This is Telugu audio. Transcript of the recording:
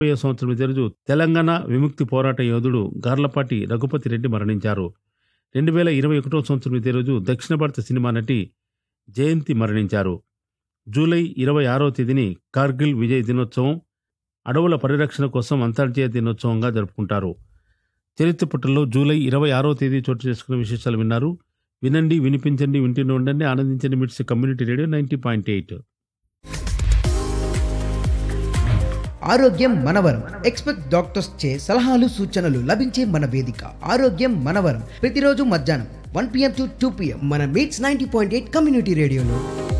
ఇరవై సంవత్సరం ఇదే రోజు తెలంగాణ విముక్తి పోరాట యోధుడు గార్లపాటి రఘుపతి రెడ్డి మరణించారు రెండు వేల ఇరవై ఒకటో సంవత్సరం ఇదే రోజు దక్షిణ భారత సినిమా నటి జయంతి మరణించారు జూలై ఇరవై ఆరో తేదీని కార్గిల్ విజయ్ దినోత్సవం అడవుల పరిరక్షణ కోసం అంతర్జాతీయ దినోత్సవంగా జరుపుకుంటారు చరిత్ర పుటల్లో జూలై ఇరవై ఆరో తేదీ చోటు చేసుకున్న విశేషాలు విన్నారు వినండి వినిపించండి వింటూనే ఉండండి ఆనందించండి MITS community radio ninety point eight ఆరోగ్యం మనవరం ఎక్స్పెక్ట్ డాక్టర్స్ చే సలహాలు సూచనలు లభించే మన వేదిక ఆరోగ్యం మనవరం ప్రతిరోజు మధ్యాహ్నం one PM to two PM మన MITS ninety point eight community రేడియోలో